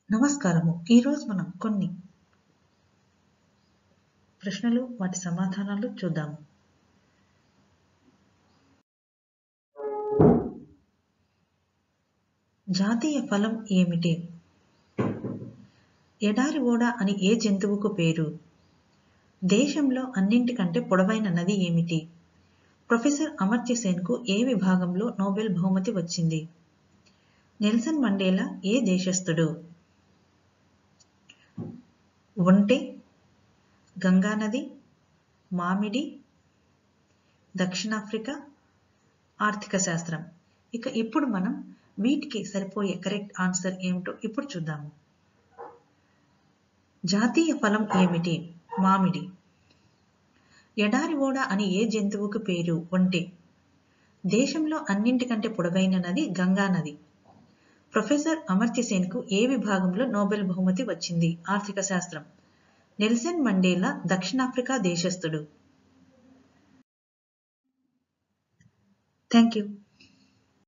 నమస్కారము ఈరోజు మనం కొన్ని ప్రశ్నలు వాటి సమాధానాలు చూద్దాము జాతీయ ఫలం ఏమిటి ఎడారి ఓడ అని ఏ జంతువుకు పేరు దేశంలో అన్నింటికంటే పొడవైన నది ఏమిటి ప్రొఫెసర్ అమర్త్య సేన్కు ఏ విభాగంలో నోబెల్ బహుమతి వచ్చింది నెల్సన్ మండేలా ఏ దేశస్థుడు ఒంటె గంగానది మామిడి దక్షిణాఫ్రికా ఆర్థిక శాస్త్రం ఇక ఇప్పుడు మనం వీటికి సరిపోయే కరెక్ట్ ఆన్సర్ ఏమిటో ఇప్పుడు చూద్దాము జాతీయ ఫలం ఏమిటి మామిడి ఎడారి ఓడ అని ఏ జంతువుకు పేరు ఒంటె దేశంలో అన్నింటికంటే పొడవైన నది గంగా నది ప్రొఫెసర్ అమర్త్య సేన్కు ఏ విభాగంలో నోబెల్ బహుమతి వచ్చింది ఆర్థిక శాస్త్రం నెల్సన్ మండేలా దక్షిణాఫ్రికా దేశస్థుడు థ్యాంక్ యూ